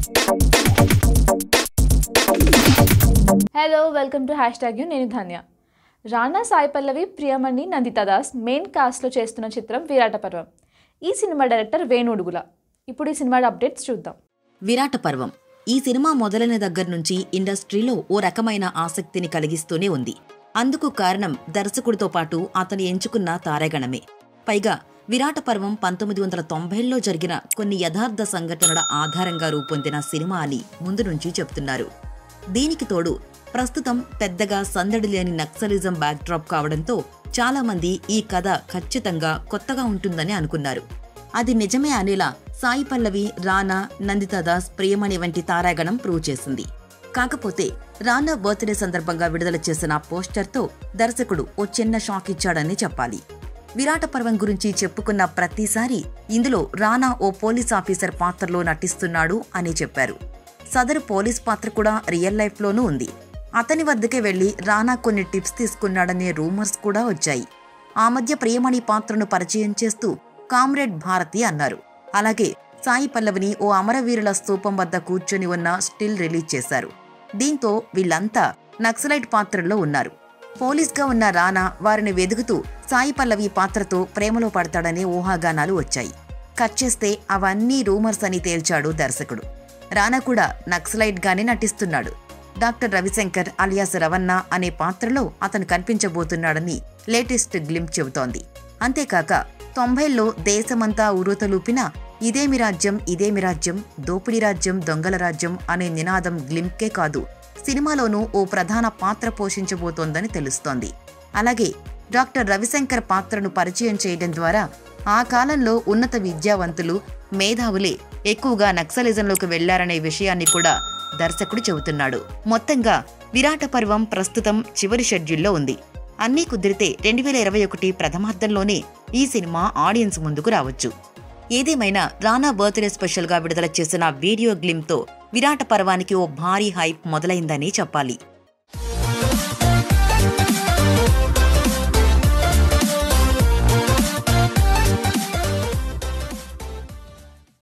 hello welcome to hash tag U నేను Dhanya Rana Sai Pallavi Priyamani Nandita Das main కాస్ట్లో చేస్తున్న చిత్రం విరాట పర్వం ఈ సినిమా డైరెక్టర్ వేణుడుగుల ఇప్పుడు ఈ సినిమా అప్డేట్స్ చూద్దాం విరాట పర్వం ఈ సినిమా మొదలైన దగ్గర నుంచి ఇండస్ట్రీలో ఓ రకమైన ఆసక్తిని కలిగిస్తూనే ఉంది అందుకు కారణం దర్శకుడితో పాటు అతను ఎంచుకున్న తారాగణమే పైగా విరాట పర్వం పంతొమ్మిది వందల తొంభైలో జరిగిన కొన్ని యథార్థ సంఘటనల ఆధారంగా రూపొందిన సినిమా అని ముందు నుంచి చెప్తున్నారు దీనికి తోడు ప్రస్తుతం పెద్దగా సందడి లేని నక్సలిజం బ్యాక్డ్రాప్ కావడంతో చాలా మంది ఈ కథ ఖచ్చితంగా కొత్తగా ఉంటుందని అనుకున్నారు అది నిజమే అనేలా సాయి పల్లవి రానా నందితా దాస్ ప్రియమణి వంటి తారాగణం ప్రూవ్ చేసింది కాకపోతే రానా బర్త్డే సందర్భంగా విడుదల చేసిన పోస్టర్తో దర్శకుడు ఓ చిన్న షాక్ ఇచ్చాడని చెప్పాలి విరాట పర్వం గురించి చెప్పుకున్న ప్రతిసారి ఇందులో రానా ఓ పోలీస్ ఆఫీసర్ పాత్రలో నటిస్తున్నాడు అని చెప్పారు సదరు పోలీస్ పాత్ర కూడా రియల్ లైఫ్లోనూ ఉంది అతని వద్దకే వెళ్లి రానా కొన్ని టిప్స్ తీసుకున్నాడనే రూమర్స్ కూడా వచ్చాయి ఆ మధ్య ప్రియమణి పాత్రను పరిచయం చేస్తూ కామ్రేడ్ భారతి అన్నారు అలాగే సాయి పల్లవిని ఓ అమరవీరుల స్తూపం వద్ద కూర్చొని ఉన్న స్టిల్ రిలీజ్ చేశారు దీంతో వీళ్ళంతా నక్సలైట్ పాత్రల్లో ఉన్నారు పోలీస్గా ఉన్న రానా వారిని వెదుగుతూ సాయి పల్లవి పాత్రతో ప్రేమలో పడతాడనే ఊహాగానాలు వచ్చాయి కట్ చేస్తే అవన్నీ రూమర్స్ అని తేల్చాడు దర్శకుడు రానా కూడా నక్సలైట్ గానే నటిస్తున్నాడు డాక్టర్ రవిశంకర్ అలియాస్ రవణ అనే పాత్రలో అతను కనిపించబోతున్నాడని లేటెస్ట్ గ్లింప్ చెబుతోంది అంతేకాక తొంభైల్లో దేశమంతా ఉరుతలూపిన ఇదేమి రాజ్యం ఇదేమి రాజ్యం దోపిడీ రాజ్యం దొంగల రాజ్యం అనే నినాదం గ్లింప్కే కాదు సినిమాలోనూ ఓ ప్రధాన పాత్ర పోషించబోతోందని తెలుస్తోంది అలాగే డాక్టర్ రవిశంకర్ పాత్రను పరిచయం చేయడం ద్వారా ఆ కాలంలో ఉన్నత విద్యావంతులు మేధావులే ఎక్కువగా నక్సలిజంలోకి వెళ్లారనే విషయాన్ని కూడా దర్శకుడు చెబుతున్నాడు మొత్తంగా విరాట పర్వం ప్రస్తుతం చివరి షెడ్యూల్లో ఉంది అన్నీ కుదిరితే రెండు వేల ఇరవై ఒకటి ప్రథమార్థంలోనే ఈ సినిమా ఆడియన్స్ ముందుకు రావచ్చు ఏదేమైనా రానా బర్త్డే స్పెషల్గా విడుదల చేసిన వీడియో గ్లిమ్తో విరాట పర్వానికి ఓ భారీ హైప్ మొదలైందని చెప్పాలి